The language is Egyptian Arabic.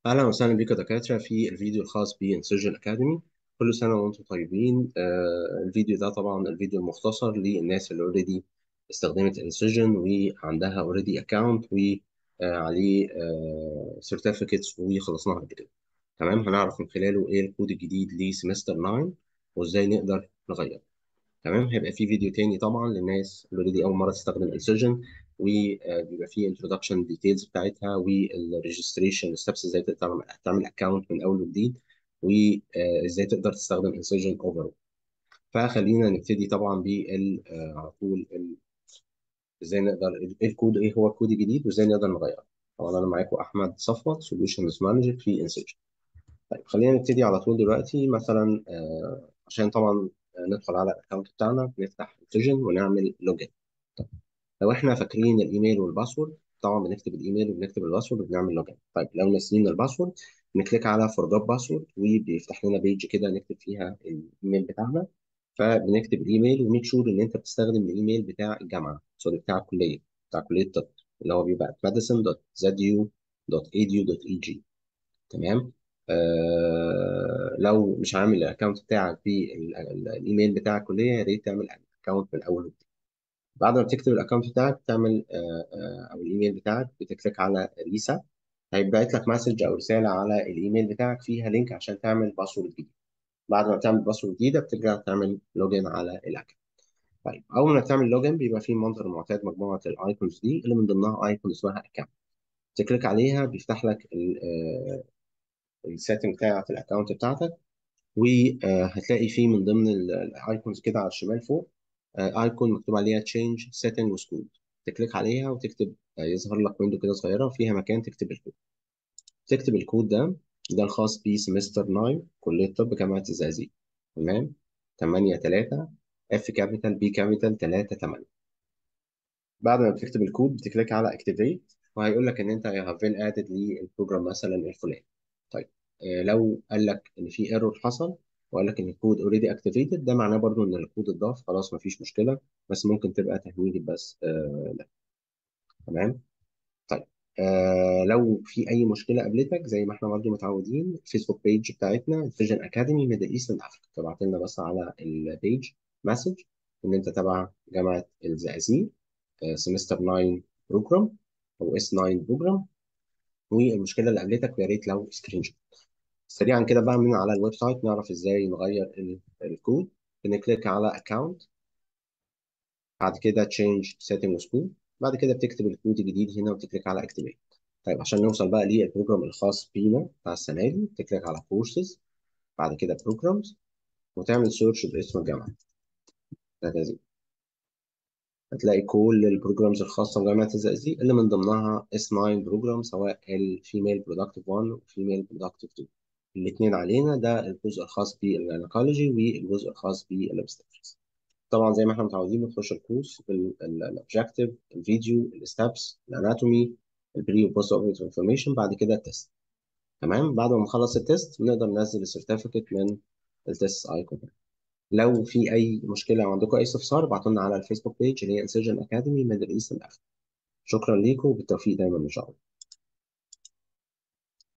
أهلا وسهلا بك يا دكاترة في الفيديو الخاص بانسجن أكاديمي كل سنة وأنتم طيبين آه الفيديو ده طبعا الفيديو المختصر للناس اللي اوريدي استخدمت انسجن وعندها اوريدي أكاونت وعليه سيرتيفيكتس وخلصناها قبل كده تمام هنعرف من خلاله إيه الكود الجديد لسمستر 9 وإزاي نقدر نغيره تمام هيبقى في فيديو تاني طبعا للناس اللي اوريدي اول مره تستخدم انسجن وبيبقى فيه انتروداكشن ديتيلز بتاعتها والريجستريشن ستبس ازاي تقدر تعمل اكونت من اول وجديد وازاي تقدر تستخدم انسجن اوفر فخلينا نبتدي طبعا بال على طول ازاي نقدر ايه الكود ايه هو الكود الجديد وازاي نقدر نغيره طبعا انا معاكم احمد صفوت سوليوشنز مانجر في انسجن طيب خلينا نبتدي على طول دلوقتي مثلا عشان طبعا ندخل على الاكونت بتاعنا نفتح انسجن ونعمل لوجن طيب لو احنا فاكرين الايميل والباسورد طبعا بنكتب الايميل وبنكتب الباسورد وبنعمل لوجن طيب لو ناسيين الباسورد نكليك على فورجوت باسورد وبيفتح لنا بيج كده نكتب فيها الايميل بتاعنا فبنكتب الايميل وميك شور ان انت بتستخدم الايميل بتاع الجامعه سوري بتاع الكليه بتاع كليه الطب اللي هو بيبقى medicine.zu.edu.eg تمام آه لو مش عامل الاكونت بتاعك بالايميل بتاع الكليه يا ريت تعمل اكونت من اول وجديد بعد ما بتكتب الاكونت بتاعك تعمل آه آه او الايميل بتاعك بتكليك على ريسا هيبعت لك مسج او رساله على الايميل بتاعك فيها لينك عشان تعمل باسورد جديد بعد ما بتعمل باسورد جديده بترجع تعمل لوجن على الاكونت طيب اول ما تعمل لوجن بيبقى في المنظر المعتاد مجموعه الايكونز دي اللي من ضمنها ايكون اسمها اكونت تكليك عليها بيفتح لك السيتنج بتاعت الاكونت بتاعتك وهتلاقي فيه من ضمن الايكونز كده على الشمال فوق ايكون مكتوب عليها تشينج سيتنج وسكول تكليك عليها وتكتب يظهر لك ويندو كده صغيره فيها مكان تكتب الكود تكتب الكود ده ده الخاص بسمستر 9 كليه طب جامعه الزقازيق تمام 8 3 اف كابيتال بي كابيتال 3 8 بعد ما بتكتب الكود بتكليك على اكتيفيت وهيقول لك ان انت هاف بين ادد للبروجرام مثلا الفلاني طيب لو قال لك ان في ايرور حصل وقال لك ان الكود اوريدي اكتيفيتد ده معناه برضو ان الكود اتضاف خلاص مفيش مشكله بس ممكن تبقى تهويج بس آه لا تمام طيب آه لو في اي مشكله قابلتك زي ما احنا برضو متعودين الفيسبوك بيج بتاعتنا فيجن اكاديمي ميدل ايسترن افريكا تبعت لنا بس على البيج مسج ان انت تبع جامعه الزقازيق آه سمستر 9 بروجرام او اس 9 بروجرام والمشكله اللي قابلتك يا ريت لو سكرين شوت سريعا كده بقى من على الويب سايت نعرف ازاي نغير الكود بنكليك على اكونت بعد كده تشينج سيتنج سكول بعد كده بتكتب الكود الجديد هنا وتكليك على اكتيفيت طيب عشان نوصل بقى للبروجرام الخاص بينا بتاع السنه دي تكليك على كورسز بعد كده بروجرامز وتعمل سيرش باسم الجامعه هكذا هتلاقي كل البروجرامز الخاصه بجامعه الزقازيق اللي من ضمنها اس 9 بروجرام سواء الفيميل برودكتيف 1 وفيميل برودكتيف 2 الاثنين علينا ده الجزء الخاص بالجينيكولوجي والجزء الخاص بالابستكترز طبعا زي ما احنا متعودين بنخش الكورس بالاوبجكتيف الفيديو الستبس الاناتومي البري وبوست اوبريتيف انفورميشن بعد كده التست تمام بعد ما نخلص التست بنقدر ننزل السيرتيفيكت من التست ايكون لو في اي مشكله او عندكم اي استفسار ابعتوا لنا على الفيسبوك بيج اللي هي انسجن اكاديمي ميدل ايست شكرا ليكم وبالتوفيق دايما ان شاء الله